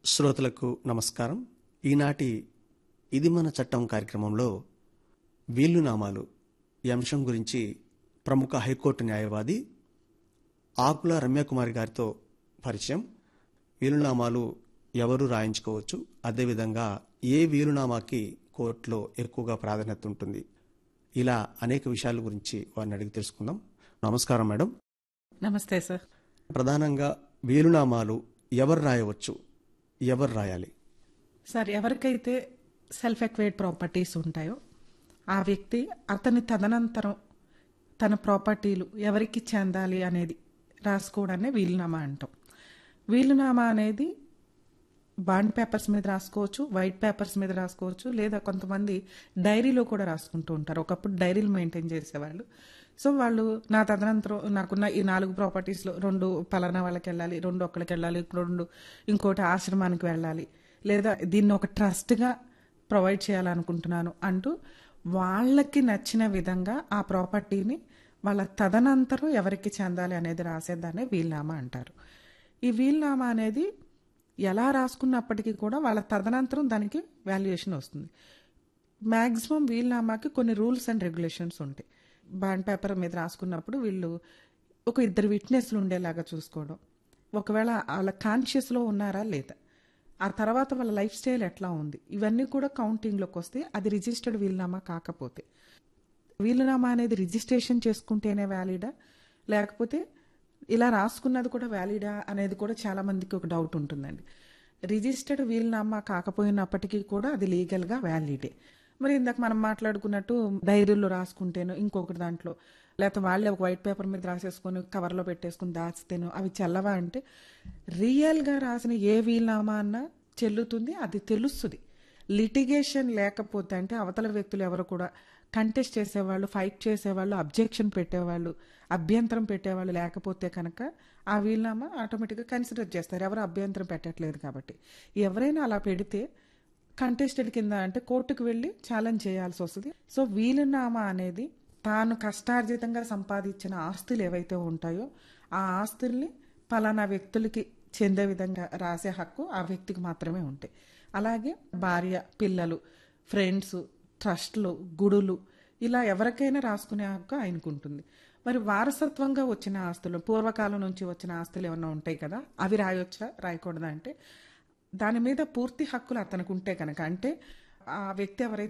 శ్రోతలకు నమస్కారం ఈనాటి ఇది మన చట్టం కార్యక్రమంలో వీలునామాలు ఈ అంశం గురించి ప్రముఖ హైకోర్టు న్యాయవాది ఆకుల రమ్యకుమారి గారితో పరిచయం వీలునామాలు ఎవరు రాయించుకోవచ్చు అదేవిధంగా ఏ వీలునామాకి కోర్టులో ఎక్కువగా ప్రాధాన్యత ఉంటుంది ఇలా అనేక విషయాల గురించి వారిని అడిగి తెలుసుకుందాం నమస్కారం మేడం నమస్తే సార్ ప్రధానంగా వీలునామాలు ఎవరు రాయవచ్చు ఎవరు రాయాలి సార్ ఎవరికైతే సెల్ఫ్ ఎక్వైడ్ ప్రాపర్టీస్ ఉంటాయో ఆ వ్యక్తి అతని తదనంతరం తన ప్రాపర్టీలు ఎవరికి చెందాలి అనేది రాసుకోవడాన్ని వీలునామా అంటాం వీలునామా అనేది బాండ్ పేపర్స్ మీద రాసుకోవచ్చు వైట్ పేపర్స్ మీద రాసుకోవచ్చు లేదా కొంతమంది డైరీలో కూడా రాసుకుంటూ ఉంటారు ఒకప్పుడు డైరీలు మెయింటైన్ చేసేవాళ్ళు సో వాళ్ళు నా తదనంతరం నాకున్న ఈ నాలుగు ప్రాపర్టీస్లో రెండు పలానా వాళ్ళకి వెళ్ళాలి రెండు ఒక్కడికి వెళ్ళాలి రెండు ఇంకోటి ఆశ్రమానికి వెళ్ళాలి లేదా దీన్ని ఒక ట్రస్ట్గా ప్రొవైడ్ చేయాలనుకుంటున్నాను అంటూ వాళ్ళకి నచ్చిన విధంగా ఆ ప్రాపర్టీని వాళ్ళ తదనంతరం ఎవరికి చెందాలి అనేది రాసేదాన్ని వీల్నామా అంటారు ఈ వీల్నామా అనేది ఎలా రాసుకున్నప్పటికీ కూడా వాళ్ళ తదనంతరం దానికి వాల్యుయేషన్ వస్తుంది మ్యాక్సిమం వీల్నామాకి కొన్ని రూల్స్ అండ్ రెగ్యులేషన్స్ ఉంటాయి బాండ్ పేపర్ మీద రాసుకున్నప్పుడు వీళ్ళు ఒక ఇద్దరు విట్నెస్లు ఉండేలాగా చూసుకోవడం ఒకవేళ వాళ్ళ కాన్షియస్లో ఉన్నారా లేదా ఆ తర్వాత వాళ్ళ లైఫ్ స్టైల్ ఎట్లా ఉంది ఇవన్నీ కూడా కౌంటింగ్లోకి వస్తే అది రిజిస్టర్డ్ వీలునామా కాకపోతే వీలునామా అనేది రిజిస్ట్రేషన్ చేసుకుంటేనే వ్యాలిడా లేకపోతే ఇలా రాసుకున్నది కూడా వ్యాలిడా అనేది కూడా చాలా మందికి ఒక డౌట్ ఉంటుందండి రిజిస్టర్డ్ వీలునామా కాకపోయినప్పటికీ కూడా అది లీగల్గా వ్యాలిడే మరి ఇందాక మనం మాట్లాడుకున్నట్టు డైరీలో రాసుకుంటేను ఇంకొకటి దాంట్లో లేకపోతే వాళ్ళే ఒక వైట్ పేపర్ మీద రాసేసుకొని కవర్లో పెట్టేసుకుని దాచితేను అవి చల్లవా అంటే రియల్గా రాసిన ఏ వీలునామా అన్నా చెల్లుతుంది అది తెలుస్తుంది లిటిగేషన్ లేకపోతే అంటే అవతల వ్యక్తులు ఎవరు కూడా కంటెస్ట్ చేసేవాళ్ళు ఫైట్ చేసేవాళ్ళు అబ్జెక్షన్ పెట్టేవాళ్ళు అభ్యంతరం పెట్టేవాళ్ళు లేకపోతే కనుక ఆ వీలునామా ఆటోమేటిక్గా కన్సిడర్ చేస్తారు ఎవరు అభ్యంతరం పెట్టట్లేదు కాబట్టి ఎవరైనా అలా పెడితే కంటెస్టెడ్ కింద అంటే కోర్టుకు వెళ్ళి ఛాలెంజ్ చేయాల్సి వస్తుంది సో వీలునామా అనేది తాను కష్టార్జితంగా సంపాదించిన ఆస్తులు ఏవైతే ఉంటాయో ఆ ఆస్తుల్ని పలానా వ్యక్తులకి చెందే విధంగా రాసే హక్కు ఆ వ్యక్తికి మాత్రమే ఉంటాయి అలాగే భార్య పిల్లలు ఫ్రెండ్స్ ట్రస్ట్లు గుడులు ఇలా ఎవరికైనా రాసుకునే హక్కు ఆయనకు ఉంటుంది మరి వారసత్వంగా వచ్చిన ఆస్తులు పూర్వకాలం నుంచి వచ్చిన ఆస్తులు ఏమన్నా ఉంటాయి కదా అవి రాయొచ్చా రాయకూడదా అంటే దాని మీద పూర్తి హక్కులు అతనికి ఉంటే కనుక అంటే ఆ వ్యక్తి ఎవరైతే